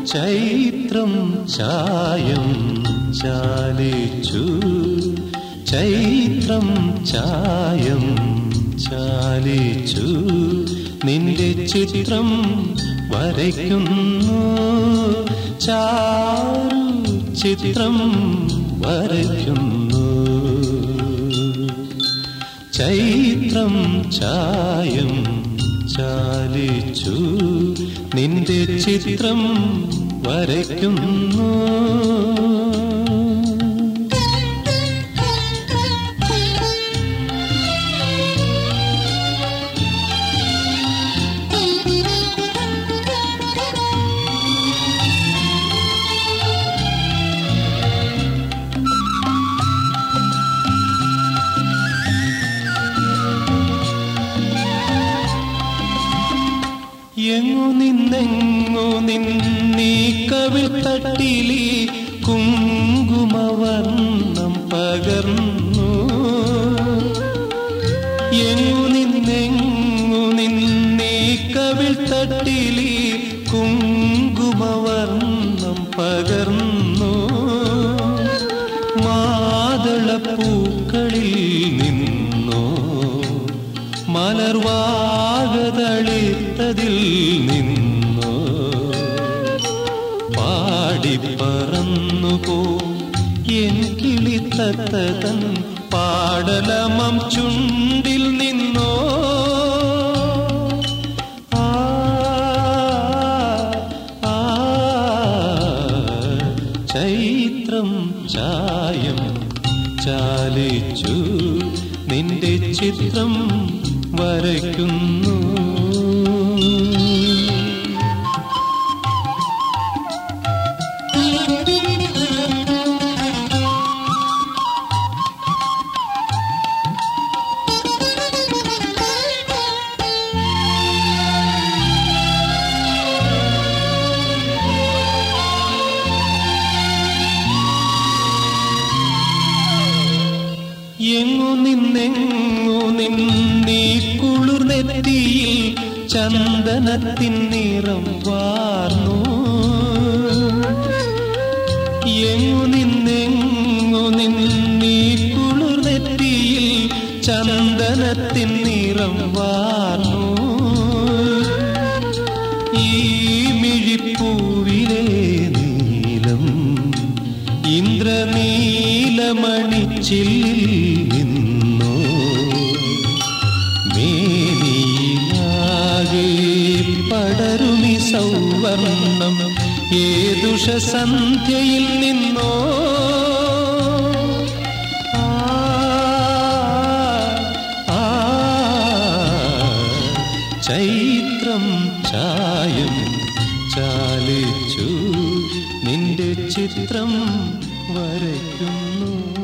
ചൈത്രം ചായം ചാലിച്ചു ചൈത്രം ചായം ചാലിച്ചു നിന്റെ ചിത്രം വരയ്ക്കുന്നു ചാരു ചിത്രം വരയ്ക്കുന്നു ചൈത്രം ചായം ചാലിച്ചു നിന്റെ ചിത്രം വരയ്ക്കുന്നു എങ്ങു നിന്നെങ്ങു നിന്നീ കവിൾ തട്ടിലി കുങ്കുമവർണ്ണം പകർന്നു എങ്ങു നിന്നെങ്ങു നിന്നീ കവിൾ തട്ടിലി കുങ്കുമവർണ്ണം പകർന്നു മാതളപ്പൂക്കളിൽ നിന്നോ മലർവാകതളിത്തതിൽ നിന്നോ പാടിപ്പറന്നു പോ എൻ കിളിത്തത്തൻ പാടലമം ചുണ്ടിൽ നിന്നോ ആ, ആ, ചൈത്രം ചായം ചാലിച്ചു നിന്റെ ചിത്രം വരയ്ക്കുന്നു എങ്ങു നിന്നെങ്ങു നിന്നീ കുളിർനെറ്റിയിൽ ചന്ദനത്തിൻ നിറം വാർന്നു എങ്ങു നിന്നെങ്ങു നിന്നീ കുളിർനെറ്റിയിൽ ചന്ദനത്തിൻ നിറം വാർന്നു ഈ മിഴിപ്പൂവിലെ നീലം ഇന്ദ്രനീലമണിച്ചില്ലിൽ നിന്നോ മേനിയിലാകെ പടരുമി സൗവർണം ഏതുഷ സന്ധ്യയിൽ നിന്നോ ആ, ആ, ചൈത്രം ചായം ചാലിച്ചു നിന്റെ ചിത്രം വരയ്ക്കുന്നു